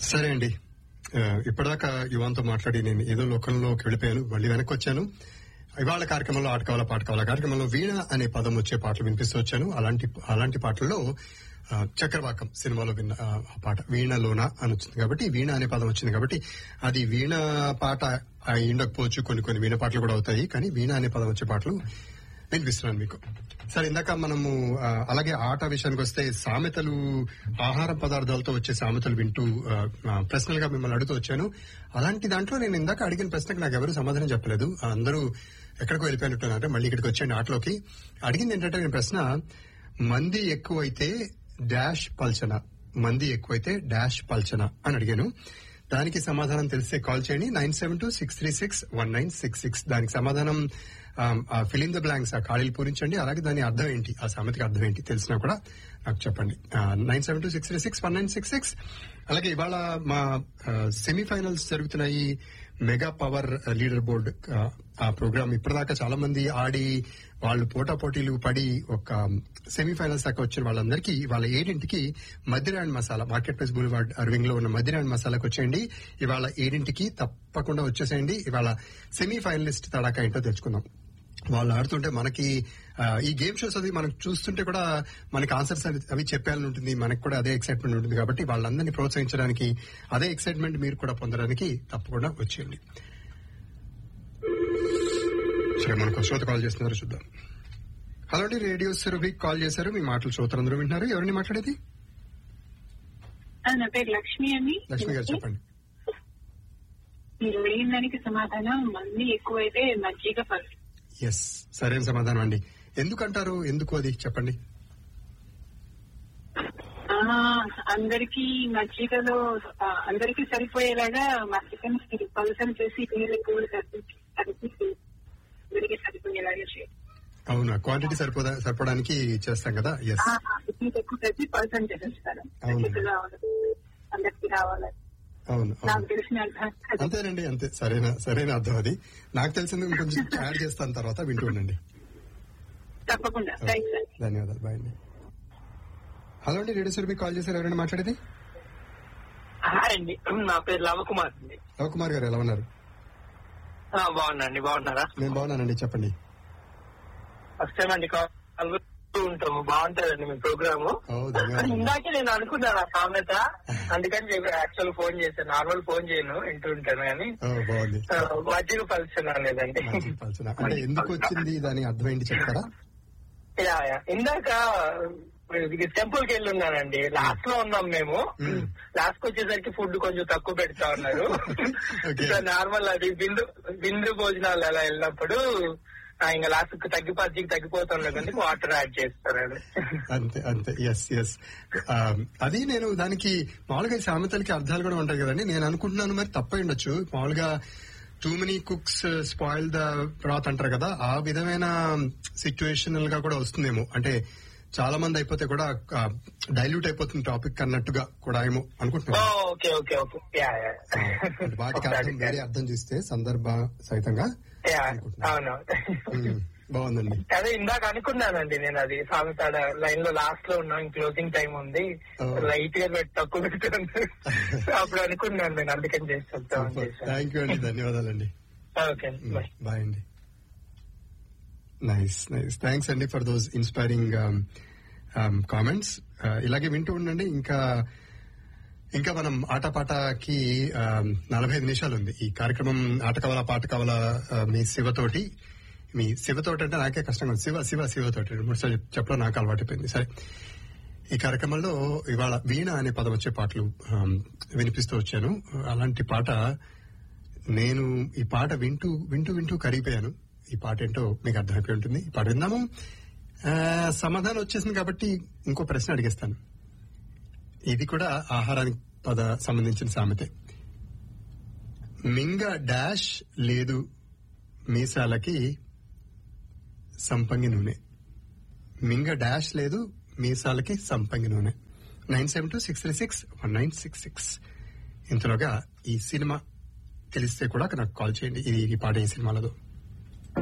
సరే అండి ఆ, ఇప్పటిదాకా యువాన్తో మాట్లాడి నేను ఏదో లోకంలోకి వెళ్ళిపోయాను మళ్ళీ వెనక్కి వచ్చాను ఇవాళ కార్యక్రమంలో ఆట కావాలా పాట కావాలా కార్యక్రమంలో వీణ అనే పదం వచ్చే పాటలు వినిపిస్తూ వచ్చాను అలాంటి అలాంటి పాటల్లో ఆ, చక్రవాకం సినిమాలో విన్న ఆ, ఆ పాట వీణలోన అని వచ్చింది కాబట్టి వీణ అనే పదం వచ్చింది కాబట్టి అది వీణ పాట అయి ఉండకపోవచ్చు కొన్ని కొన్ని వీణ పాటలు కూడా అవుతాయి కానీ వీణ అనే పదం వచ్చే పాటలు వినిపిస్తున్నాను మీకు సరే ఇందాక మనము ఆ, అలాగే ఆట విషయానికి వస్తే సామెతలు ఆహార పదార్థాలతో వచ్చే సామెతలు వింటూ పర్సనల్ గా మిమ్మల్ని అడుగుతూ వచ్చాను అలాంటి దాంట్లో నేను ఇందాక అడిగిన ప్రశ్నకు నాకు ఎవరు సమాధానం చెప్పలేదు అందరూ ఎక్కడికో వెళ్ళిపోయినట్టున్నారంటే మళ్ళీ ఇక్కడికి వచ్చాను ఆటలోకి అడిగింది ఏంటంటే నేను ప్రశ్న మంది ఎక్కువైతే డాష్ పల్చన మంది ఎక్కువైతే డాష్ పల్చన అని అడిగాను దానికి సమాధానం తెలిస్తే కాల్ చేయండి nine seven two six three six one nine six six దానికి సమాధానం ఫిల్ ఇన్ ద బ్లాంక్స్ ఆ ఖాళీలు పూరించండి అలాగే దాని అర్థం ఏంటి ఆ సామెతకి అర్థం ఏంటి తెలిసినా కూడా నాకు చెప్పండి nine seven two six three six one nine six six అలాగే ఇవాళ మా సెమీఫైనల్స్ జరుగుతున్నాయి మెగా పవర్ లీడర్ బోర్డ్ ఆ ప్రోగ్రామ్ ఇప్పటిదాకా చాలా మంది ఆడి వాళ్ళు పోటా పోటీలు పడి ఒక సెమీఫైనల్స్ దాకా వచ్చిన వాళ్ళందరికీ వాళ్ళ ఏడింటికి మధ్యరాండ్ masala market place boulevard Irving లో ఉన్న మధ్యరాండ్ మసాలాకి వచ్చేయండి ఇవాళ ఏడింటికి తప్పకుండా వచ్చేసేయండి ఇవాళ సెమీఫైనలిస్ట్ తడాకా ఏంటో తెలుసుకుందాం వాళ్ళు ఆడుతుంటే మనకి ఆ, ఈ గేమ్ షోస్ అది మనం చూస్తుంటే కూడా మనకి ఆన్సర్స్ అవి అవి చెప్పాలని ఉంటుంది మనకి కూడా అదే ఎక్సైట్మెంట్ ఉంటుంది కాబట్టి వాళ్ళందరినీ ప్రోత్సహించడానికి అదే ఎక్సైట్మెంట్ మీరు కూడా పొందడానికి తప్పకుండా వచ్చేయండి సరే మనకు ఒక శ్రోత కాల్ చేస్తున్నారు చూద్దాం హలో అండి రేడియో సురభి కాల్ చేశారు మీ మాటలు శ్రోతలందరూ వింటున్నారు ఎవరిని మాట్లాడేది ఆ, నా పేరు లక్ష్మి అండి లక్ష్మి గారు చెప్పండి మీరు అడిగిన దానికి సమాధానం మళ్ళీ ఎక్కువైతే మజ్జిగ పలు ఎస్ సరైన సమాధానం అండి ఎందుకంటారు ఎందుకు అది చెప్పండి ఆ, అందరికీ మజ్జిగలో ఆ, అందరికీ సరిపోయేలాగా మజ్జిగని పలుసలు చేసి నీళ్ళు ఎక్కువ కలిపి కలిపి అందరికీ సరిపోయేలాగా చేయాలి అవునా క్వాంటిటీ సరిపోదా సరిపోవడానికి చేస్తాం కదా ఎస్ ఆ, నీళ్ళు ఎక్కువ కలిపి పలుసలు చేసేస్తారు అవును. మజ్జిగ రావాలి అందరికీ రావాలి అవును నాకు అవును తెలిసిన అర్థం అది. అంతేనండి అంతే సరైన సరైన అర్థం అది నాకు తెలిసింది ఇంకొంచెం యాడ్ చేస్తాను తర్వాత వింటూ ఉండండి తప్పకుండా థ్యాంక్స్ అండి ధన్యవాదాలు బాయ్ అండి హలో అండి రేడియో సురభి కాల్ చేశారు ఎవరైనా మాట్లాడేది హాయ్ అండి నా పేరు లవకుమార్ అండి రవికుమార్ గారు ఎలా ఉన్నారు ఆ, బాగున్నా అండి బాగున్నారా నేను బాగున్నానండి చెప్పండి ఫస్ట్ టైం అండి కాల్ ఉంటాము బాగుంటదండి మీ ప్రోగ్రాము ఓ ధన్యవాదాలు ఇందాకే నేను అనుకున్నాను ఆ సామెత అందుకని యాక్చువల్ ఫోన్ చేశాను నార్మల్ ఫోన్ చేయను వింటూ ఉంటాను కానీ ఓ బాగుంది ఆ, మజ్జిగ పలుచున్నాను లేదండి మంచి పలచన. అంటే ఎందుకు వచ్చింది దాని అర్థం ఏంటి చెప్తారా యా, యా. ఇందాక టెంపుల్ కి వెళ్ళి ఉన్నానండి లాస్ట్ లో ఉన్నాం మేము మ్మ్. లాస్ట్ కి వచ్చేసరికి ఫుడ్ కొంచెం తక్కువ పెడతా ఉన్నారు Okay. సో నార్మల్ అది బిందు బిందు భోజనాలు అలా వెళ్ళినప్పుడు ఆ, ఇంకా లాస్ట్ కి తగ్గిపోతుంది తగ్గిపోతుంది కానీ వాటర్ యాడ్ చేస్తారు అంతే అంతే ఎస్ ఎస్ అది నేను దానికి మామూలుగా ఈ సామెతలకి అర్థాలు కూడా ఉంటాయి కదండి నేను అనుకుంటున్నాను మరి తప్పై ఉండొచ్చు మామూలుగా too many cooks spoil the broth అంటారు కదా ఆ విధమైన సిచ్యువేషనల్ గా కూడా వస్తుందేమో అంటే చాలా మంది అయిపోతే కూడా డైల్యూట్ అయిపోతుంది టాపిక్ అన్నట్టుగా కూడా ఏమో అనుకుంటున్నాను okay okay okay yeah yeah అంటే వాటికి అర్థం వేరే అర్థం చేస్తే సందర్భ సహితంగా యా అనుకుంటున్నాను. అవును ఉమ్, బాగుందండి అదే ఇందాక అనుకున్నానండి నేను అది సామెతాడ లైన్ లో లాస్ట్ లో ఉన్నాం క్లోజింగ్ టైం ఉంది Oh. లైట్ గా పెట్టి తక్కువ పెట్టుకుంది అప్పుడు అనుకున్నాను నేను అందుకని చేస్తాను థ్యాంక్ యూ అండి ధన్యవాదాలండి ఓకే బాయ్ బాయ్ అండి నైస్ నైస్ థ్యాంక్స్ అండి ఫర్ దోస్ ఇన్స్పైరింగ్ కామెంట్స్ ఇలాగే వింటూ ఉండండి ఇంకా ఇంకా మనం ఆటపాటకి నలభై ఐదు నిమిషాలు ఉంది ఈ కార్యక్రమం ఆట కావాలా పాట కావాలా ఆ, మీ శివతోటి మీ శివతోటి అంటే నాకే కష్టంగా ఉంది శివ శివ శివతోటి రెండు మూడు సార్లు చెప్పడం నాకు అలవాటైపోయింది సరే ఈ కార్యక్రమంలో ఇవాళ వీణ అనే పదం వచ్చే పాటలు ఆ, వినిపిస్తూ వచ్చాను అలాంటి పాట నేను ఈ పాట వింటూ వింటూ వింటూ కరిగిపోయాను ఈ పాట ఏంటో మీకు అర్థమైపోయి ఉంటుంది ఈ పాట విందాము ఆ, సమాధానం వచ్చేసింది కాబట్టి ఇంకో ప్రశ్న అడిగేస్తాను ఇది కూడా ఆహారానికి పద సంబంధించిన సామెతే మింగ డాష్ లేదు మీసాలకి సంపంగి నూనె మింగ డాష్ లేదు మీసాలకి సంపంగి నూనె nine seven two six three six one nine six six ఇంతలోగా ఈ సినిమా తెలిస్తే కూడా నాకు కాల్ చేయండి ఇది ఈ పాట ఏ సినిమాలదో